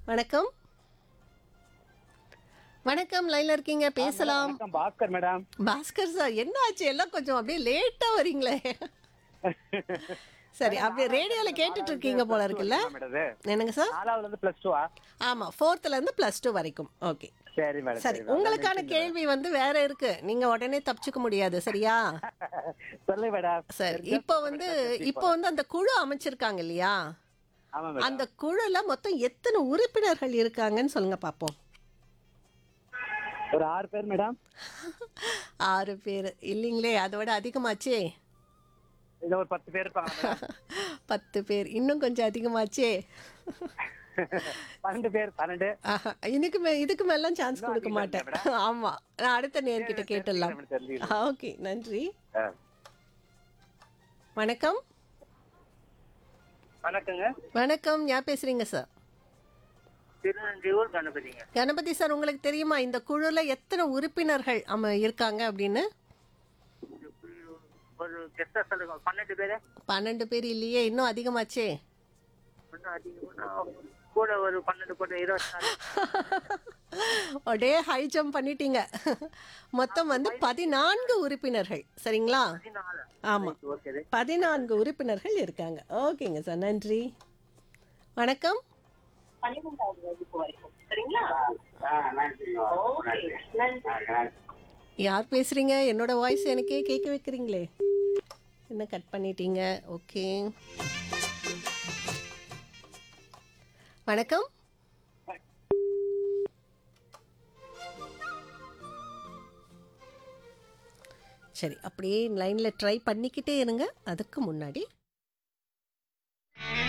வணக்கம் வணக்கம் லைன்ல இருக்கீங்க பேசலாம் வணக்கம் பாஸ்கர் மேடம் பாஸ்கர் சார் என்ன ஆச்சு எல்லாம் கொஞ்சம் அப்படியே லேட்டா வரீங்களே சரி அப்படியே ரேடியோல கேட்டுட்டு இருக்கீங்க போல இருக்குல்ல மேடம் இது என்னங்க சார் நாலாவதுல இருந்து பிளஸ் டூவா ஆமா ஃபோர்த்ல இருந்து பிளஸ் டூ வரைக்கும் ஓகே சரி மேடம் சரி உங்களுக்கான கேள்வி வந்து வேற இருக்கு நீங்க உடனே தப்பிச்சுக்க முடியாது சரியா சொல்லு மேடம் சரி இப்போ வந்து இப்போ வந்து அந்த குழு அமைச்சிருக்காங்க இல்லையா ஆமா மேடம் அந்த குழுல மொத்தம் எத்தனை உறுப்பினர்கள் இருக்காங்கன்னு சொல்லுங்க பாப்போம் ஒரு ஆறு பேர் மேடம் ஆறு பேர் இல்லைங்களே அதோட அதிகமாச்சே இது ஒரு பத்து பேர் இருப்பாங்க மேடம் பத்து பேர் இன்னும் கொஞ்சம் அதிகமாச்சே பன்னெண்டு பேர் பன்னெண்டு ஆஹா, இதுக்கு மே இதுக்கு மேலாம் சான்ஸ் கொடுக்க மாட்டேன் ஆமா நான் அடுத்த நேர்கிட்ட கேட்டுடலாம் மேடம் தெரிஞ்சுக்கிறேன் ஓகே நன்றி ஆ. வணக்கம் வணக்கங்க வணக்கம் யார் பேசுறீங்க சார் திருநெல்வேலூர் கணபதிங்க கணபதி சார் உங்களுக்கு தெரியுமா இந்த குழுல எத்தனை உறுப்பினர்கள் அம இருக்காங்க அப்படின்னு ஒரு கெஸ்டா சொல்லுங்க பன்னெண்டு பேரு பன்னெண்டு பேர் இல்லையே இன்னும் அதிகமாச்சே இன்னும் அதிகமா கூட ஒரு பன்னெண்டு கூட இருபத்தி நாலு அப்படியே ஹை ஜம்ப் பண்ணிட்டீங்க மொத்தம் வந்து பதினான்கு உறுப்பினர்கள் சரிங்களா பதினாலு ஆமா ஓகே பதினான்கு உறுப்பினர்கள் இருக்காங்க ஓகேங்க சார் நன்றி வணக்கம் யார் பேசுறீங்க என்னோட வாய்ஸ் எனக்கே கேட்க வைக்கிறீங்களே என்ன கட் பண்ணிட்டீங்க ஓகே வணக்கம் சரி அப்படியே லைனில் ட்ரை பண்ணிக்கிட்டே இருங்க அதுக்கு முன்னாடி